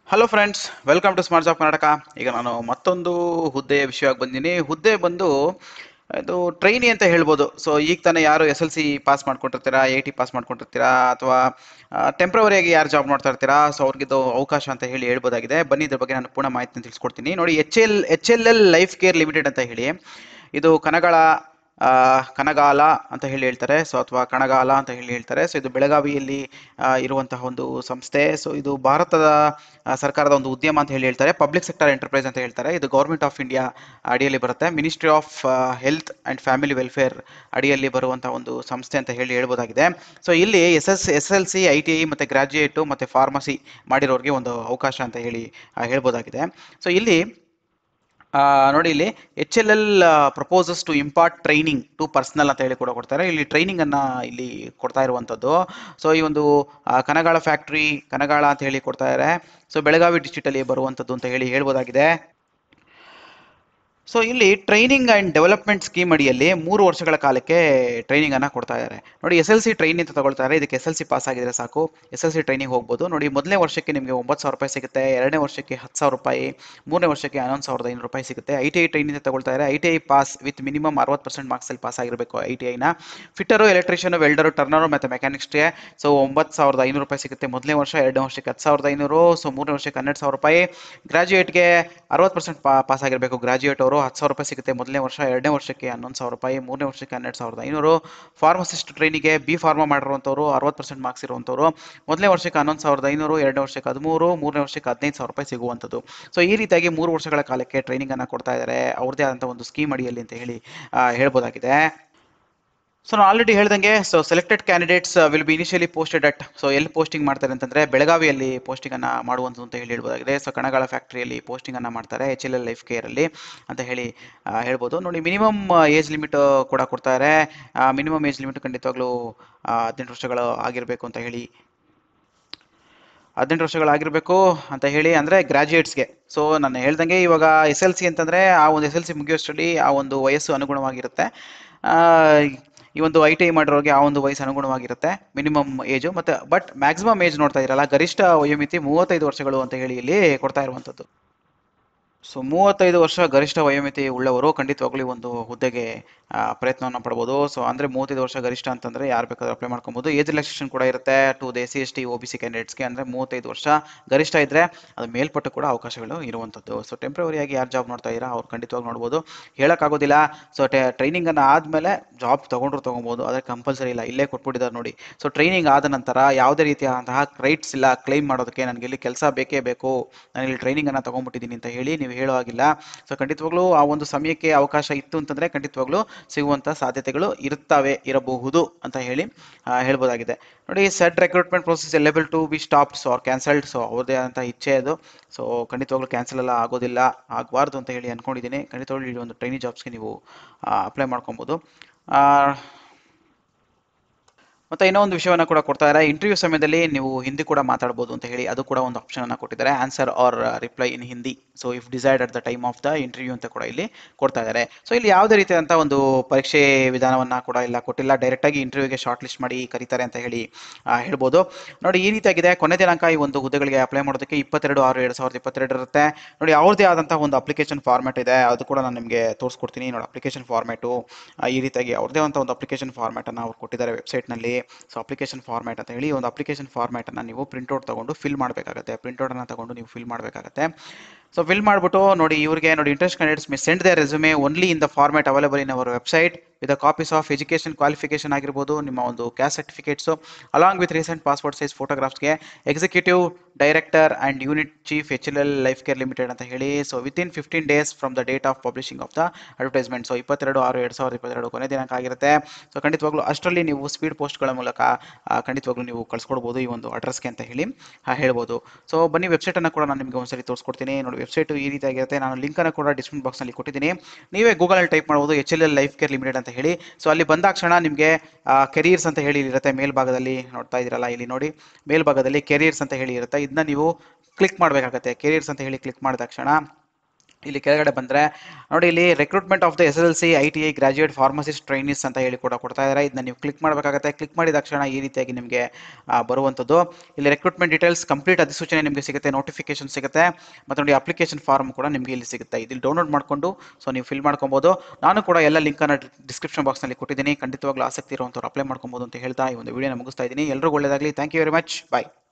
hello friends welcome to smart job Karnataka ಈಗ ನಾನು ಮತ್ತೊಂದು ಹುದ್ದೆಯ ವಿಷಯವಾಗಿ ಬಂದಿನಿ ಹುದ್ದೆ ಬಂದು ಇದು ಟ್ರೈನಿ ಅಂತ ಹೇಳ್ಬೋದು ಸೊ ಈಗ ತಾನೇ ಯಾರು ಎಸ್ ಎಲ್ ಸಿ ಪಾಸ್ ಮಾಡ್ಕೊಂಡಿರ್ತೀರಾ ಎ ಟಿ ಪಾಸ್ ಮಾಡ್ಕೊಂಡಿರ್ತೀರಾ ಅಥವಾ ಟೆಂಪ್ರವರಿಯಾಗಿ ಯಾರು ಜಾಬ್ ಮಾಡ್ತಾ ಇರ್ತೀರಾ ಸೊ ಅವ್ರಿಗಿದು ಅವಕಾಶ ಅಂತ ಹೇಳಿ ಹೇಳ್ಬೋದಾಗಿದೆ ಬನ್ನಿ ಇದ್ರ ಬಗ್ಗೆ ನಾನು ಪೂರ್ಣ ಮಾಹಿತಿನ ತಿಳಿಸ್ಕೊಡ್ತೀನಿ ನೋಡಿ H L H L L life care limited ಅಂತ ಹೇಳಿ ಇದು ಕನಗಳ ಆ, ಕನಗಾಲ ಅಂತ ಹೇಳಿ ಹೇಳ್ತಾರೆ ಸೊ ಅಥವಾ ಕಣಗಾಲ ಅಂತ ಹೇಳಿ ಹೇಳ್ತಾರೆ ಸೊ ಇದು ಬೆಳಗಾವಿಯಲ್ಲಿ ಆ, ಇರುವಂತಹ ಒಂದು ಸಂಸ್ಥೆ ಸೊ ಇದು ಭಾರತದ ಆ, ಸರ್ಕಾರದ ಒಂದು ಉದ್ಯಮ ಅಂತ ಹೇಳಿ ಹೇಳ್ತಾರೆ ಪಬ್ಲಿಕ್ ಸೆಕ್ಟರ್ ಎಂಟರ್ಪ್ರೈಸ್ ಅಂತ ಹೇಳ್ತಾರೆ ಇದು ಗೌರ್ಮೆಂಟ್ ಆಫ್ ಇಂಡಿಯಾ ಅಡಿಯಲ್ಲಿ ಬರುತ್ತೆ ministry of health and family welfare ಅಡಿಯಲ್ಲಿ ಬರುವಂತಹ ಒಂದು ಸಂಸ್ಥೆ ಅಂತ ಹೇಳಿ ಹೇಳ್ಬೋದಾಗಿದೆ ಸೊ ಇಲ್ಲಿ S S S L C I T I ಮತ್ತು ಗ್ರಾಜ್ಯುಯೇಟು ಮತ್ತು ಫಾರ್ಮಸಿ ಮಾಡಿರೋರಿಗೆ ಒಂದು ಅವಕಾಶ ಅಂತ ಹೇಳಿ ಆ, ಹೇಳ್ಬೋದಾಗಿದೆ ಸೊ ಇಲ್ಲಿ ಆ, ನೋಡಿ ಇಲ್ಲಿ H L L proposes to impart training to personal ಅಂತ ಹೇಳಿ ಕೂಡ ಕೊಡ್ತಾರೆ ಇಲ್ಲಿ ಟ್ರೈನಿಂಗ್ ಅನ್ನ ಇಲ್ಲಿ ಕೊಡ್ತಾ ಇರುವಂಥದ್ದು ಸೊ ಈ ಒಂದು ಆ, ಕನಗಾಳ ಫ್ಯಾಕ್ಟ್ರಿ ಕನಗಾಳ ಅಂತ ಹೇಳಿ ಕೊಡ್ತಾ ಇದ್ದಾರೆ ಸೊ ಬೆಳಗಾವಿ district ಅಲ್ಲಿ ಬರುವಂಥದ್ದು ಅಂತ ಹೇಳಿ ಹೇಳ್ಬೋದಾಗಿದೆ ಸೊ ಇಲ್ಲಿ ಟ್ರೈನಿಂಗ್ ಆ್ಯಂಡ್ ಡೆವಲಪ್ಮೆಂಟ್ ಸ್ಕೀಮ್ ಅಡಿಯಲ್ಲಿ ಮೂರು ವರ್ಷಗಳ ಕಾಲಕ್ಕೆ ಟ್ರೈನಿಂಗ್ ಅನ್ನ ಕೊಡ್ತಾ ಇದ್ದಾರೆ ನೋಡಿ ಎಸ್ ಎಲ್ ಸಿ ಟ್ರೈನಿಂಗ್ ಅಂತ ತಗೊಳ್ತಾರೆ ಇದಕ್ಕೆ ಎಸ್ ಎಲ್ ಸಿ ಪಾಸ್ ಆಗಿದ್ರೆ ಸಾಕು ಎಸ್ ಎಲ್ ಸಿ ಟ್ರೈನಿಂಗ್ ಹೋಗ್ಬೋದು ನೋಡಿ ಮೊದಲನೇ ವರ್ಷಕ್ಕೆ ನಿಮಗೆ ಒಂಬತ್ತು ಸಾವಿರ ರೂಪಾಯಿ ಸಿಗುತ್ತೆ ಎರಡನೇ ವರ್ಷಕ್ಕೆ ಹತ್ತು ಸಾವಿರ ರೂಪಾಯಿ ಮೂರನೇ ವರ್ಷಕ್ಕೆ ಹನ್ನೊಂದು ಸಾವಿರದ ಐನೂರು ರೂಪಾಯಿ ಸಿಗುತ್ತೆ ಐ ಟಿ ಐ ಟ್ರೈನಿಂಗ್ ಅಂತ ತಗೊಳ್ತಾ ಇದ್ದಾರೆ I T I pass with minimum ಅರವತ್ತು ಪರ್ಸೆಂಟ್ ಮಾರ್ಕ್ಸಲ್ಲಿ ಪಾಸ್ ಆಗಿರಬೇಕು ಐ ಟಿ ಐನ ಫಿಟ್ಟರು ಎಲೆಕ್ಟ್ರಿಷಿಯನ್ ವೆಲ್ಡರು ಟರ್ನರು ಮತ್ತು ಮೆಕ್ಯಾನಿಕ್ಸ್ಗೆ ಸೊ ಒಂಬತ್ತು ಸಾವಿರದ ಐನೂರು ರೂಪಾಯಿ ಸಿಗುತ್ತೆ ಮೊದಲನೇ ವರ್ಷ ಎರಡನೇ ವರ್ಷಕ್ಕೆ ಹತ್ತು ಸಾವಿರದ ಐನೂರು ಸೊ ಮೂರನೇ ವರ್ಷಕ್ಕೆ ಹನ್ನೆರಡು ಸಾವಿರ ರೂಪಾಯಿ ಗ್ರಾಜ್ಯುಯೇಟ್ಗೆ ಅರವತ್ತು ಪರ್ಸೆಂಟ್ ಪಾಸ್ ಆಗಿರಬೇಕು ಗ್ರಾಜ್ಯುಯೇಟ್ ಅವರು ಹತ್ತು ಸಾವಿರ ರೂಪಾಯಿ ಸಿಗುತ್ತೆ ಮೊದಲನೇ ವರ್ಷ ಎರಡನೇ ವರ್ಷಕ್ಕೆ ಹನ್ನೊಂದು ಸಾವಿರ ರೂಪಾಯಿ ಮೂರನೇ ವರ್ಷಕ್ಕೆ ಹನ್ನೆರಡು ಸಾವಿರದ ಐನೂರು ಫಾರ್ಮಸಿಸ್ಟ್ ಟ್ರೈನಿಗೆ ಬಿ ಫಾರ್ಮಾ ಮಾಡಿರುವಂಥವ್ರು ಅರವತ್ತು ಪರ್ಸೆಂಟ್ ಮಾರ್ಕ್ಸ್ ಇರುವಂಥವ್ರು ಮೊದಲನೇ ವರ್ಷಕ್ಕೆ ಹನ್ನೊಂದು ಸಾವಿರದ ಐನೂರು ಎರಡನೇ ವರ್ಷಕ್ಕೆ ಹದಿಮೂರು ಮೂರನೇ ವರ್ಷಕ್ಕೆ ಹದಿನೈದು ಸಾವಿರ ರೂಪಾಯಿ ಸಿಗುವಂಥದ್ದು ಸೊ ಈ ರೀತಿಯಾಗಿ ಮೂರು ವರ್ಷಗಳ ಕಾಲಕ್ಕೆ ಟ್ರೈನಿಂಗ್ ಅನ್ನ ಕೊಡ್ತಾ ಇದ್ದಾರೆ ಅವ್ರದ್ದೇ ಆದಂಥ ಒಂದು ಸ್ಕೀಮ್ ಅಡಿಯಲ್ಲಿ ಅಂತ ಹೇಳಿ ಆ, ಹೇಳ್ಬೋದಾಗಿದೆ ಸೊ ನಾನು ಆಲ್ರೆಡಿ ಹೇಳ್ದಂಗೆ so selected candidates will be initially posted at so ಎಲ್ಲಿ ಪೋಸ್ಟಿಂಗ್ ಮಾಡ್ತಾರೆ ಅಂತಂದ್ರೆ ಬೆಳಗಾವಿಯಲ್ಲಿ ಪೋಸ್ಟಿಂಗ್ ಅನ್ನ ಮಾಡುವಂಥದ್ದು ಅಂತ ಹೇಳಿ ಹೇಳ್ಬೋದಾಗಿದೆ ಸೊ ಕಣಗಾಳ ಫ್ಯಾಕ್ಟ್ರಿಯಲ್ಲಿ ಪೋಸ್ಟಿಂಗ್ ಅನ್ನ ಮಾಡ್ತಾರೆ H L L life care ಅಲ್ಲಿ ಅಂತ ಹೇಳಿ ಆ, ಹೇಳ್ಬೋದು ನೋಡಿ ಮಿನಿಮಮ್ ಏಜ್ ಲಿಮಿಟ್ ಕೂಡ ಕೊಡ್ತಾರೆ ಮಿನಿಮಮ್ ಏಜ್ ಲಿಮಿಟ್ ಖಂಡಿತವಾಗ್ಲೂ ಆ, ಹದಿನೆಂಟು ವರ್ಷಗಳು ಆಗಿರಬೇಕು ಅಂತ ಹೇಳಿ ಹದಿನೆಂಟು ವರ್ಷಗಳಾಗಿರಬೇಕು ಅಂತ ಹೇಳಿ ಅಂದರೆ ಗ್ರಾಜ್ಯುಯೇಟ್ಸ್ಗೆ ಸೊ ನಾನು ಹೇಳ್ದಂಗೆ ಇವಾಗ ಎಸ್ ಎಲ್ ಸಿ ಅಂತಂದರೆ ಆ ಒಂದು ಎಸ್ ಎಲ್ ಸಿ ಮುಗಿಯೋಷ್ಟರಲ್ಲಿ ಆ ಒಂದು ವಯಸ್ಸು ಅನುಗುಣವಾಗಿರುತ್ತೆ ಆ, ಈ ಒಂದು ಐ ಟಿ ಐ ಮಾಡಿರೋರಿಗೆ ಆ ಒಂದು ವಯಸ್ಸು ಅನುಗುಣವಾಗಿರುತ್ತೆ ಮಿನಿಮಮ್ ಏಜು ಮತ್ತು ಬಟ್ ಮ್ಯಾಕ್ಸಿಮಮ್ ಏಜ್ ನೋಡ್ತಾ ಇರಲ್ಲ ಗರಿಷ್ಠ ವಯೋಮಿತಿ ಮೂವತ್ತೈದು ವರ್ಷಗಳು ಅಂತ ಹೇಳಿ ಇಲ್ಲಿ ಕೊಡ್ತಾ ಇರುವಂಥದ್ದು ಸೊ ಮೂವತ್ತೈದು ವರ್ಷ ಗರಿಷ್ಠ ವಯೋಮಿತಿ ಉಳ್ಳವರು ಖಂಡಿತವಾಗ್ಲೂ ಈ ಒಂದು ಹುದ್ದೆಗೆ ಆ, ಪ್ರಯತ್ನವನ್ನು ಪಡ್ಬೋದು ಸೊ ಅಂದರೆ ಮೂವತ್ತೈದು ವರ್ಷ ಗರಿಷ್ಠ ಅಂತಂದರೆ ಯಾರು ಬೇಕಾದ್ರೂ ಅಪ್ಲೈ ಮಾಡ್ಕೊಬೋದು ಏಜ್ ರಿಲ್ಯಾಕ್ಸೇಷನ್ ಕೂಡ ಇರುತ್ತೆ to the S C S T O B C ಕ್ಯಾಂಡಿಡೇಟ್ಸ್ಗೆ ಅಂದರೆ ಮೂವತ್ತೈದು ವರ್ಷ ಗರಿಷ್ಠ ಇದ್ದರೆ ಅದು ಮೇಲ್ಪಟ್ಟು ಕೂಡ ಅವಕಾಶಗಳು ಇರುವಂಥದ್ದು ಸೊ ಟೆಂಪ್ರವರಿಯಾಗಿ ಯಾರು ಜಾಬ್ ನೋಡ್ತಾ ಇದ್ದೀರಾ ಅವ್ರು ಖಂಡಿತವಾಗಿ ನೋಡ್ಬೋದು ಹೇಳೋಕ್ಕಾಗೋದಿಲ್ಲ ಸೊ ಟೆ ಟ್ರೈನಿಂಗನ್ನು ಆದಮೇಲೆ ಜಾಬ್ ತೊಗೊಂಡ್ರು ತೊಗೊಬೋದು ಆದರೆ ಕಂಪಲ್ಸರಿ ಇಲ್ಲ ಇಲ್ಲೇ ಕೊಟ್ಬಿಟ್ಟಿದ್ದಾರೆ ನೋಡಿ ಸೊ ಟ್ರೈನಿಂಗ್ ಆದ ನಂತರ ಯಾವುದೇ ರೀತಿಯಾದಂತಹ ರೈಟ್ಸ್ ಇಲ್ಲ ಕ್ಲೈಮ್ ಮಾಡೋದಕ್ಕೆ ನನಗೆ ಇಲ್ಲಿ ಕೆಲಸ ಬೇಕೇ ಬೇಕು ನಾನು ಇಲ್ಲಿ ಟ್ರೈನಿಂಗನ್ನು ತೊಗೊಂಡ್ಬಿಟ್ಟಿದ್ದೀನಿ ಅಂತ ಹೇಳಿ ನೀವು ಹೇಳೋ ಹಾಗಿಲ್ಲ ಸೊ ಖಂಡಿತವಾಗ್ಲೂ ಆ ಒಂದು ಸಮಯಕ್ಕೆ ಅವಕಾಶ ಇತ್ತು ಅಂತಂದರೆ ಖಂಡಿತವಾಗ್ಲೂ ಸಿಗುವಂಥ ಸಾಧ್ಯತೆಗಳು ಇರುತ್ತವೆ ಇರಬಹುದು ಅಂತ ಹೇಳಿ ಆ, ಹೇಳ್ಬೋದಾಗಿದೆ ನೋಡಿ set recruitment process liable to be stopped so cancelled so ಅವ್ರದ್ದೇ ಆದಂಥ ಇಚ್ಛೆ ಅದು ಸೊ ಖಂಡಿತವಾಗ್ಲೂ ಕ್ಯಾನ್ಸಲ್ ಎಲ್ಲ ಆಗೋದಿಲ್ಲ ಆಗಬಾರ್ದು ಅಂತ ಹೇಳಿ ಅಂದ್ಕೊಂಡಿದ್ದೀನಿ ಖಂಡಿತವಾಗ್ಲೂ ಈ ಒಂದು ಟ್ರೈನಿಂಗ್ ಜಾಬ್ಸ್ಗೆ ನೀವು ಅಪ್ಲೈ ಮಾಡ್ಕೊಬೋದು ಆ, ಮತ್ತೆ ಇನ್ನೂ ಒಂದು ವಿಷಯವನ್ನು ಕೂಡ ಕೊಡ್ತಾ ಇದ್ದಾರೆ ಇಂಟರ್ವ್ಯೂ ಸಮಯದಲ್ಲಿ ನೀವು ಹಿಂದಿ ಕೂಡ ಮಾತಾಡ್ಬೋದು ಅಂತ ಹೇಳಿ ಅದು ಕೂಡ ಒಂದು ಆಪ್ಷನ್ ಅನ್ನ ಕೊಟ್ಟಿದ್ದಾರೆ answer or reply in Hindi so if decide at the time of the interview ಅಂತ ಕೂಡ ಇಲ್ಲಿ ಕೊಡ್ತಾ ಇದ್ದಾರೆ ಸೊ ಇಲ್ಲಿ ಯಾವುದೇ ರೀತಿಯಾದಂಥ ಒಂದು ಪರೀಕ್ಷೆ ವಿಧಾನವನ್ನ ಕೂಡ ಇಲ್ಲ ಕೊಟ್ಟಿಲ್ಲ ಡೈರೆಕ್ಟ್ ಆಗಿ ಇಂಟರ್ವ್ಯೂಗೆ ಶಾರ್ಟ್ ಲಿಸ್ಟ್ ಮಾಡಿ ಕರೀತಾರೆ ಅಂತ ಹೇಳಿ ಆ, ಹೇಳ್ಬೋದು ನೋಡಿ ಈ ರೀತಿಯಾಗಿದೆ ಕೊನೆ ದಿನಾಂಕ ಈ ಒಂದು ಹುದ್ದೆಗಳಿಗೆ ಅಪ್ಲೈ ಮಾಡೋದಕ್ಕೆ ಇಪ್ಪತ್ತೆರಡು ಆರು ಎರಡು ಸಾವಿರದ ಇಪ್ಪತ್ತೆರಡು ಇರುತ್ತೆ ನೋಡಿ ಅವ್ರದ್ದೇ ಆದಂತಹ ಒಂದು ಅಪ್ಲಿಕೇಶನ್ ಫಾರ್ಮ್ಯಾಟ್ ಇದೆ ಅದು ಕೂಡ ನಾನು ನಿಮಗೆ ತೋರಿಸ್ಕೊಡ್ತೀನಿ ನೋಡಿ ಅಪ್ಲಿಕೇಶನ್ ಫಾರ್ಮ್ಯಾಟು ಈ ರೀತಿಯಾಗಿ ಅವ್ರದ್ದೇ ಅಂತ ಒಂದು ಅಪ್ಲಿಕೇಶನ್ ಫಾರ್ಮ್ಯಾಟನ್ನು ಅವ್ರು ಕೊಟ್ಟಿದ್ದಾರೆ ವೆಬ್ಸೈಟ್ನಲ್ಲಿ ಸೊ ಅಪ್ಲಿಕೇಶನ್ ಫಾರ್ಮ್ಯಾಟ್ ಅಂತ ಹೇಳಿ ಒಂದು ಅಪ್ಲಿಕೇಶನ್ ಫಾರ್ಮ್ಯಾಟನ್ನು ನೀವು ಪ್ರಿಂಟ್ಔಟ್ ತಗೊಂಡು ಫಿಲ್ ಮಾಡಬೇಕಾಗುತ್ತೆ ಪ್ರಿಂಟ್ಔಟನ್ನು ತಗೊಂಡು ನೀವು ಫಿಲ್ ಮಾಡಬೇಕಾಗುತ್ತೆ ಸೊ ಫಿಲ್ ಮಾಡಿಬಿಟ್ಟು ನೋಡಿ ಇವ್ರಿಗೆ ನೋಡಿ interest candidates may send the resume only in the format available in our website with copies of education qualification ಆಗಿರ್ಬೋದು ನಿಮ್ಮ ಒಂದು caste certificates along with recent passport size ಫೋಟೋಗ್ರಾಫ್ಸ್ಗೆ executive director and unit chief H L L life care limited ಅಂತ ಹೇಳಿ so within fifteen days from the date of publishing of the advertisement so ಇಪ್ಪತ್ತೆರಡು ಆರು ಎರಡು ಸಾವಿರದ ಇಪ್ಪತ್ತೆರಡು ಕೊನೆ ದಿನಾಂಕ ಆಗಿರುತ್ತೆ ಸೊ ಖಂಡಿತವಾಗ್ಲೂ ಅಷ್ಟರಲ್ಲಿ ನೀವು ಸ್ಪೀಡ್ ಪೋಸ್ಟ್ಗಳ ಮೂಲಕ ಆ, ಖಂಡಿತವಾಗ್ಲೂ ನೀವು ಕಳ್ಸ್ಕೊಡ್ಬೋದು ಈ ಒಂದು ಅಡ್ರೆಸ್ಗೆ ಅಂತ ಹೇಳಿ ಆ, ಹೇಳ್ಬೋದು ಸೊ ಬನ್ನಿ ವೆಬ್ಸೈಟನ್ನು ಕೂಡ ನಾನು ನಿಮಗೆ ಒಂದ್ಸರಿ ತೋರಿಸ್ಕೊಡ್ತೀನಿ ನೋಡಿ ವೆಬ್ಸೈಟ್ ಈ ರೀತಿಯಾಗಿರುತ್ತೆ ನಾನು ಲಿಂಕನ್ನು ಕೂಡ ಡಿಸ್ಕ್ರಿಪ್ಷನ್ ಬಾಕ್ಸ್ನಲ್ಲಿ ಕೊಟ್ಟಿದ್ದೀನಿ ನೀವೇ ಗೂಗಲಲ್ಲಿ ಟೈಪ್ ಮಾಡ್ಬೋದು H L L life care limited ಅಂತ ಹೇಳಿ ಸೊ ಅಲ್ಲಿ ಬಂದಾಕ್ಷಣ ನಿಮಗೆ ಕೆರಿಯರ್ಸ್ ಅಂತ ಹೇಳಿ ಇರುತ್ತೆ ಮೇಲ್ಭಾಗದಲ್ಲಿ ನೋಡ್ತಾ ಇದ್ದೀರಲ್ಲ ಇಲ್ಲಿ ನೋಡಿ ಮೇಲ್ಭಾಗದಲ್ಲಿ ಕೆರಿಯರ್ಸ್ ಅಂತ ಹೇಳಿ ಇರುತ್ತೆ ಇದನ್ನ ನೀವು ಕ್ಲಿಕ್ ಮಾಡಬೇಕಾಗತ್ತೆ ಕೆರಿಯರ್ಸ್ ಅಂತ ಹೇಳಿ ಕ್ಲಿಕ್ ಮಾಡಿದ ತಕ್ಷಣ ಇಲ್ಲಿ ಕೆಳಗಡೆ ಬಂದರೆ ನೋಡಿ ಇಲ್ಲಿ recruitment of the S L C I T I graduate pharmacist trainees ಅಂತ ಹೇಳಿ ಕೂಡ ಕೊಡ್ತಾ ಇದ್ದಾರೆ ಇದನ್ನ ನೀವು ಕ್ಲಿಕ್ ಮಾಡಬೇಕಾಗುತ್ತೆ ಕ್ಲಿಕ್ ಮಾಡಿದ ತಕ್ಷಣ ಈ ರೀತಿಯಾಗಿ ನಿಮಗೆ ಆ, ಬರುವಂಥದ್ದು ಇಲ್ಲಿ ರಿಕ್ರೂಟ್ಮೆಂಟ್ ಡೀಟೇಲ್ಸ್ ಕಂಪ್ಲೀಟ್ ಅಧಿಸೂಚನೆ ನಿಮಗೆ ಸಿಗುತ್ತೆ ನೋಟಿಫಿಕೇಶನ್ ಸಿಗುತ್ತೆ ಮತ್ತು ನೋಡಿ ಅಪ್ಲಿಕೇಶನ್ ಫಾರ್ಮ್ ಕೂಡ ನಿಮಗೆ ಇಲ್ಲಿ ಸಿಗುತ್ತೆ ಇಲ್ಲಿ ಡೌನ್ಲೋಡ್ ಮಾಡಿಕೊಂಡು ಸೊ ನೀವು ಫಿಲ್ ಮಾಡ್ಕೊಬೋದು ನಾನು ಕೂಡ ಎಲ್ಲ ಲಿಂಕನ್ನು ಡಿಸ್ಕ್ರಿಪ್ಷನ್ ಬಾಕ್ಸ್ನಲ್ಲಿ ಕೊಟ್ಟಿದ್ದೀನಿ ಖಂಡಿತವಾಗ್ಲೂ ಆಸಕ್ತಿ ಇರುವಂಥವ್ರು ಅಪ್ಲೈ ಮಾಡ್ಕೊಬೋದು ಅಂತ ಹೇಳ್ತಾ ಈ ಒಂದು ವಿಡಿಯೋನ ಮುಗಿಸ್ತಾ ಇದ್ದೀನಿ ಎಲ್ಲರಿಗೂ ಒಳ್ಳೆಯದಾಗಲಿ thank you very much bye